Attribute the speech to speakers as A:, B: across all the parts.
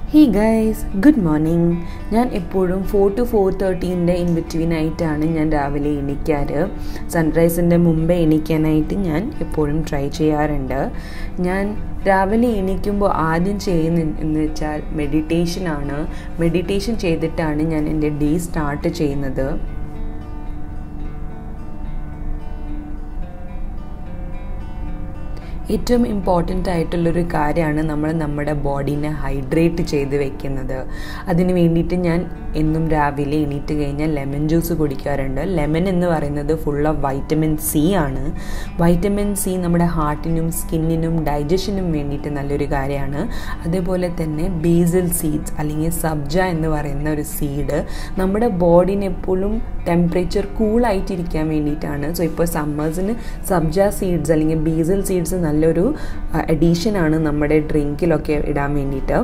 A: he guys good morning ഞാൻ എപ്പോഴും four to four തേർട്ടീൻ്റെ ഇൻ ബിറ്റ്വീൻ ആയിട്ടാണ് ഞാൻ രാവിലെ എണീക്കാറ് സൺറൈസിൻ്റെ മുമ്പേ എണീക്കാനായിട്ട് ഞാൻ എപ്പോഴും ട്രൈ ചെയ്യാറുണ്ട് ഞാൻ രാവിലെ എണീക്കുമ്പോൾ ആദ്യം ചെയ്യുന്ന എന്ന് വെച്ചാൽ മെഡിറ്റേഷനാണ് മെഡിറ്റേഷൻ ചെയ്തിട്ടാണ് ഞാൻ എൻ്റെ ഡേ സ്റ്റാർട്ട് ചെയ്യുന്നത് ഏറ്റവും ഇമ്പോർട്ടൻ്റ് ആയിട്ടുള്ളൊരു കാര്യമാണ് നമ്മൾ നമ്മുടെ ബോഡീനെ ഹൈഡ്രേറ്റ് ചെയ്ത് വെക്കുന്നത് അതിന് വേണ്ടിയിട്ട് ഞാൻ എന്നും രാവിലെ എണീറ്റ് കഴിഞ്ഞാൽ ലെമൺ ജ്യൂസ് കുടിക്കാറുണ്ട് ലെമൺ എന്ന് പറയുന്നത് ഫുൾ ഓഫ് വൈറ്റമിൻ സി ആണ് വൈറ്റമിൻ സി നമ്മുടെ ഹാർട്ടിനും സ്കിന്നിനും ഡൈജഷനും വേണ്ടിയിട്ട് നല്ലൊരു കാര്യമാണ് അതേപോലെ തന്നെ ബേസിൽ സീഡ്സ് അല്ലെങ്കിൽ സബ്ജ എന്ന് പറയുന്ന ഒരു സീഡ് നമ്മുടെ ബോഡീനെ എപ്പോഴും ടെമ്പറേച്ചർ കൂളായിട്ടിരിക്കാൻ വേണ്ടിയിട്ടാണ് സോ ഇപ്പോൾ സമ്മേഴ്സിന് സബ്ജ സീഡ്സ് അല്ലെങ്കിൽ ബേസിൽ സീഡ്സ് നല്ലൊരു അഡീഷനാണ് നമ്മുടെ ഡ്രിങ്കിലൊക്കെ ഇടാൻ വേണ്ടിയിട്ട്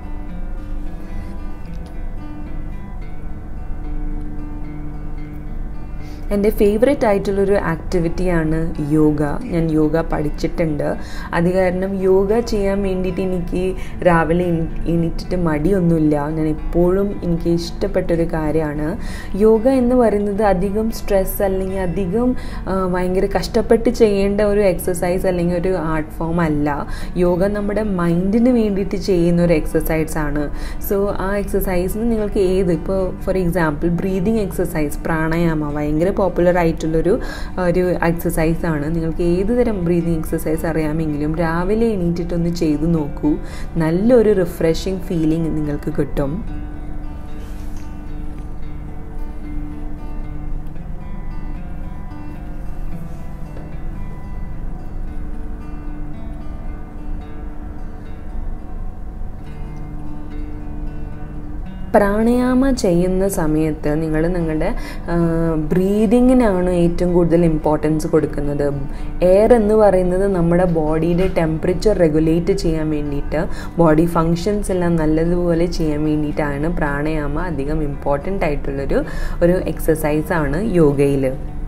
A: എൻ്റെ ഫേവറേറ്റ് ആയിട്ടുള്ളൊരു ആക്ടിവിറ്റിയാണ് യോഗ ഞാൻ യോഗ പഠിച്ചിട്ടുണ്ട് അത് കാരണം യോഗ ചെയ്യാൻ വേണ്ടിയിട്ട് എനിക്ക് രാവിലെ എണീറ്റിട്ട് മടിയൊന്നുമില്ല ഞാൻ എപ്പോഴും എനിക്ക് ഇഷ്ടപ്പെട്ടൊരു കാര്യമാണ് യോഗ എന്ന് പറയുന്നത് അധികം സ്ട്രെസ് അല്ലെങ്കിൽ അധികം ഭയങ്കര കഷ്ടപ്പെട്ട് ചെയ്യേണ്ട ഒരു എക്സസൈസ് അല്ലെങ്കിൽ ഒരു ആർട്ട് ഫോം അല്ല യോഗ നമ്മുടെ മൈൻഡിന് വേണ്ടിയിട്ട് ചെയ്യുന്ന ഒരു എക്സസൈസ് ആണ് സോ ആ എക്സസൈസിന് നിങ്ങൾക്ക് ഏത് ഇപ്പോൾ for example breathing exercise pranayama ഭയങ്കര പോപ്പുലർ ആയിട്ടുള്ളൊരു ഒരു എക്സസൈസ് ആണ് നിങ്ങൾക്ക് ഏത് തരം ബ്രീതിങ് എക്സസൈസ് അറിയാമെങ്കിലും രാവിലെ എണീറ്റിട്ടൊന്ന് ചെയ്തു നോക്കൂ നല്ലൊരു റിഫ്രഷിങ് ഫീലിംഗ് നിങ്ങൾക്ക് കിട്ടും പ്രാണായാമ ചെയ്യുന്ന സമയത്ത് നിങ്ങൾ നിങ്ങളുടെ ബ്രീതിങ്ങിനാണ് ഏറ്റവും കൂടുതൽ ഇമ്പോർട്ടൻസ് കൊടുക്കുന്നത് എയർ എന്ന് പറയുന്നത് നമ്മുടെ ബോഡിയുടെ ടെമ്പറേച്ചർ റെഗുലേറ്റ് ചെയ്യാൻ വേണ്ടിയിട്ട് ബോഡി ഫങ്ഷൻസ് എല്ലാം നല്ലതുപോലെ ചെയ്യാൻ വേണ്ടിയിട്ടാണ് പ്രാണായാമ അധികം ഇമ്പോർട്ടൻ്റ് ആയിട്ടുള്ളൊരു ഒരു എക്സസൈസാണ് യോഗയിൽ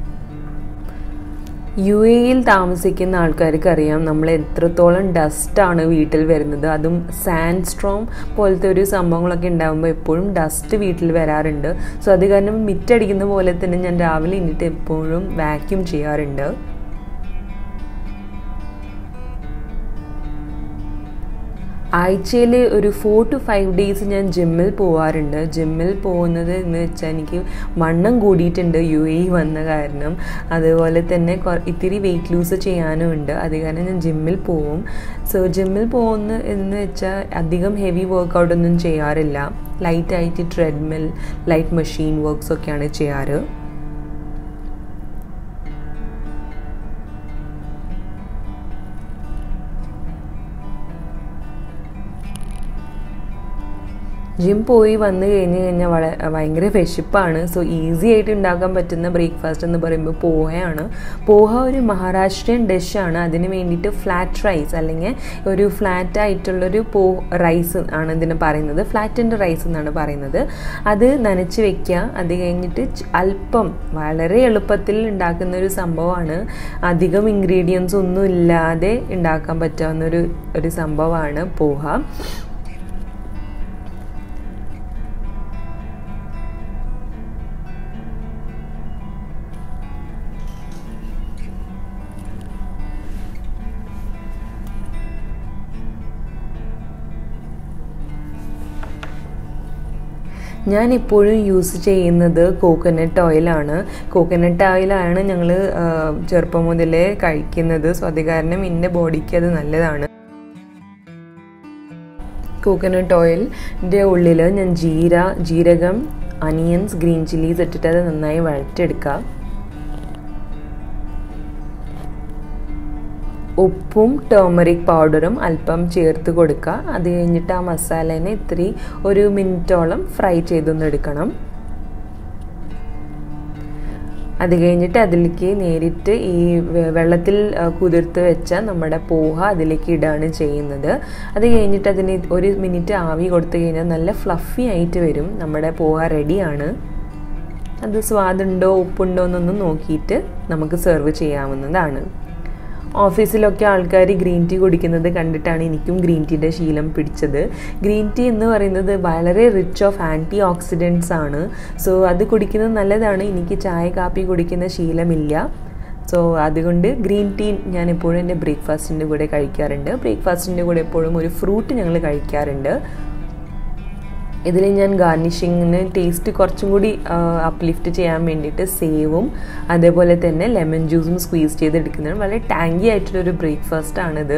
A: യു എയിൽ താമസിക്കുന്ന ആൾക്കാർക്ക് അറിയാം നമ്മൾ എത്രത്തോളം ഡസ്റ്റാണ് വീട്ടിൽ വരുന്നത് അതും സാൻഡ് സ്ട്രോം പോലത്തെ ഒരു സംഭവങ്ങളൊക്കെ ഉണ്ടാകുമ്പോൾ എപ്പോഴും ഡസ്റ്റ് വീട്ടിൽ വരാറുണ്ട് സോ അത് കാരണം മിറ്റടിക്കുന്ന പോലെ തന്നെ ഞാൻ രാവിലെ എണീറ്റ് എപ്പോഴും വാക്യൂം ചെയ്യാറുണ്ട് ആഴ്ചയിൽ ഒരു ഫോർ ടു ഫൈവ് ഡേയ്സ് ഞാൻ ജിമ്മിൽ പോവാറുണ്ട് ജിമ്മിൽ പോകുന്നത് എന്ന് വെച്ചാൽ എനിക്ക് വണ്ണം കൂടിയിട്ടുണ്ട് യു എ വന്ന കാരണം അതുപോലെ തന്നെ ഇത്തിരി വെയിറ്റ് ലൂസ് ചെയ്യാനും ഉണ്ട് അത് കാരണം ഞാൻ ജിമ്മിൽ പോവും സോ ജിമ്മിൽ പോകുന്ന എന്ന് വെച്ചാൽ അധികം ഹെവി വർക്കൗട്ടൊന്നും ചെയ്യാറില്ല ലൈറ്റായിട്ട് ട്രെഡ്മിൽ ലൈറ്റ് മെഷീൻ വർക്ക്സ് ഒക്കെയാണ് ചെയ്യാറ് ജിം പോയി വന്നു കഴിഞ്ഞ് കഴിഞ്ഞാൽ വള ഭയങ്കര വിശപ്പാണ് സോ ഈസി ആയിട്ട് ഉണ്ടാക്കാൻ പറ്റുന്ന ബ്രേക്ക്ഫാസ്റ്റ് എന്ന് പറയുമ്പോൾ പോഹയാണ് പോഹ ഒരു മഹാരാഷ്ട്രീയൻ ഡിഷാണ് അതിന് വേണ്ടിയിട്ട് ഫ്ലാറ്റ് റൈസ് അല്ലെങ്കിൽ ഒരു ഫ്ലാറ്റ് ആയിട്ടുള്ളൊരു പോ റൈസ് ആണ് ഇതിന് പറയുന്നത് ഫ്ലാറ്റിൻ്റെ റൈസ് എന്നാണ് പറയുന്നത് അത് നനച്ച് വെക്കുക അത് കഴിഞ്ഞിട്ട് അല്പം വളരെ എളുപ്പത്തിൽ ഉണ്ടാക്കുന്ന ഒരു സംഭവമാണ് അധികം ഇൻഗ്രീഡിയൻസ് ഒന്നും ഇല്ലാതെ ഉണ്ടാക്കാൻ പറ്റാവുന്ന ഒരു ഒരു സംഭവമാണ് പോഹ ഞാൻ ഇപ്പോഴും യൂസ് ചെയ്യുന്നത് കോക്കനട്ട് ഓയിലാണ് കോക്കനട്ട് ഓയിലാണ് ഞങ്ങൾ ചെറുപ്പം മുതലേ കഴിക്കുന്നത് സോ അത് കാരണം എൻ്റെ ബോഡിക്ക് അത് നല്ലതാണ് കോക്കനട്ട് ഓയിലിൻ്റെ ഉള്ളിൽ ഞാൻ ജീര ജീരകം അനിയൻസ് ഗ്രീൻ ചില്ലീസ് ഇട്ടിട്ട് അത് നന്നായി വഴറ്റെടുക്കുക ഉപ്പും ടേമറിക് പൗഡറും അല്പം ചേർത്ത് കൊടുക്കുക അത് കഴിഞ്ഞിട്ട് ആ മസാലേനെ ഇത്തിരി ഒരു മിനിറ്റോളം ഫ്രൈ ചെയ്തൊന്ന് എടുക്കണം അത് കഴിഞ്ഞിട്ട് അതിലേക്ക് നേരിട്ട് ഈ വെള്ളത്തിൽ കുതിർത്ത് വെച്ച നമ്മുടെ പോഹ അതിലേക്ക് ഇടുകയാണ് ചെയ്യുന്നത് അത് കഴിഞ്ഞിട്ട് അതിന് ഒരു മിനിറ്റ് ആവി കൊടുത്തു കഴിഞ്ഞാൽ നല്ല ഫ്ലഫി ആയിട്ട് വരും നമ്മുടെ പോഹ റെഡിയാണ് അത് സ്വാദുണ്ടോ ഉപ്പുണ്ടോ എന്നൊന്ന് നോക്കിയിട്ട് നമുക്ക് സെർവ് ചെയ്യാവുന്നതാണ് ഓഫീസിലൊക്കെ ആൾക്കാർ ഗ്രീൻ ടീ കുടിക്കുന്നത് കണ്ടിട്ടാണ് എനിക്കും ഗ്രീൻ ടീയുടെ ശീലം പിടിച്ചത് ഗ്രീൻ ടീ എന്ന് പറയുന്നത് വളരെ റിച്ച് ഓഫ് ആൻറ്റി ഓക്സിഡൻസ് ആണ് സോ അത് കുടിക്കുന്നത് നല്ലതാണ് എനിക്ക് ചായ കാപ്പി കുടിക്കുന്ന ശീലമില്ല സോ അതുകൊണ്ട് ഗ്രീൻ ടീ ഞാൻ എപ്പോഴും എൻ്റെ ബ്രേക്ക്ഫാസ്റ്റിൻ്റെ കൂടെ കഴിക്കാറുണ്ട് ബ്രേക്ക്ഫാസ്റ്റിൻ്റെ കൂടെ എപ്പോഴും ഒരു ഫ്രൂട്ട് ഞങ്ങൾ കഴിക്കാറുണ്ട് ഇതിൽ ഞാൻ ഗാർണിഷിങ്ങിന് ടേസ്റ്റ് കുറച്ചും കൂടി അപ്ലിഫ്റ്റ് ചെയ്യാൻ വേണ്ടിയിട്ട് സേവും അതേപോലെ തന്നെ ലെമൺ ജ്യൂസും സ്ക്വീസ് ചെയ്തെടുക്കുന്നതാണ് വളരെ ടാങ്കി ആയിട്ടുള്ളൊരു ബ്രേക്ക്ഫാസ്റ്റ് ആണിത്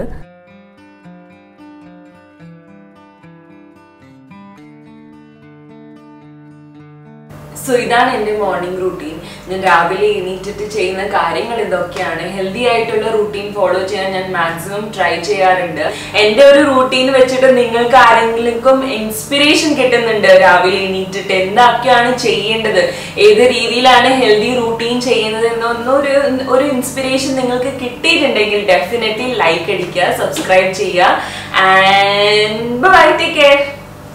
A: സോ ഇതാണ് എൻ്റെ മോർണിംഗ് റൂട്ടീൻ ഞാൻ രാവിലെ എണീറ്റിട്ട് ചെയ്യുന്ന കാര്യങ്ങൾ ഇതൊക്കെയാണ് ഹെൽത്തി ആയിട്ടുള്ള റൂട്ടീൻ ഫോളോ ചെയ്യാൻ ഞാൻ മാക്സിമം ട്രൈ ചെയ്യാറുണ്ട് എൻ്റെ ഒരു റൂട്ടീൻ വെച്ചിട്ട് നിങ്ങൾക്ക് ആരെങ്കിലും ഇൻസ്പിറേഷൻ കിട്ടുന്നുണ്ട് രാവിലെ എണീറ്റിട്ട് എന്തൊക്കെയാണ് ചെയ്യേണ്ടത് ഏത് രീതിയിലാണ് ഹെൽത്തി റൂട്ടീൻ ചെയ്യുന്നത് എന്നൊന്നൊരു ഒരു ഇൻസ്പിറേഷൻ നിങ്ങൾക്ക് കിട്ടിയിട്ടുണ്ടെങ്കിൽ ഡെഫിനറ്റ്ലി ലൈക്ക് അടിക്കുക സബ്സ്ക്രൈബ് ചെയ്യുക ആൻഡ്